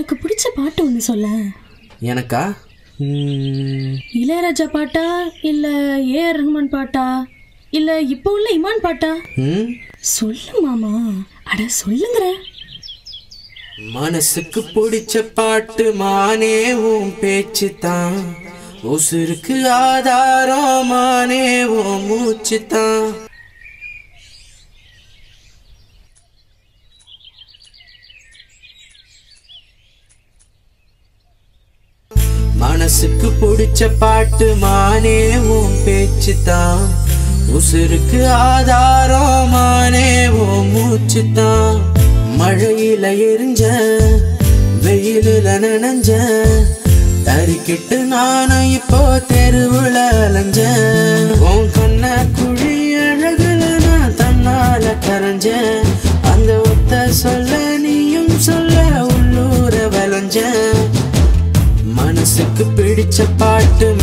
உனக்கு பிடிச்ச பாட்டு ஒன்று சொல்ல எனக்கா ம், இளையராஜா பாட்டா இல்லை ஏஆர் ரஹ்மான் பாட்டா இல்லை இப்போ உள்ள இமான் பாட்டா ம் சொல்லு மாமா அட சொல்லுங்கிற மனசுக்கு பிடிச்ச பாட்டு மானே உன் பேச்சு தான் உசுருக்கு ஆதாரம் மானே உன் மூச்சு தான் மனசுக்கு பிடிச்ச பாட்டு மானே உன் பேச்சு தான் உசுருக்கு ஆதாரம் மானே உன் மூச்சு தான் மழையில எரிஞ்ச வெயிலுல நனைஞ்ச தறிக்கிட்டு நானும் இப்போ தெருவுல அலைஞ்சேன் உன் கண்ண குழி அழகுல நான் தன்னால கரைஞ்சேன் அந்த ஒத்த சொல்ல நீயும் சொல்ல உள்ளூர விளைஞ்சேன் மனசுக்கு பிடிச்ச பாட்டு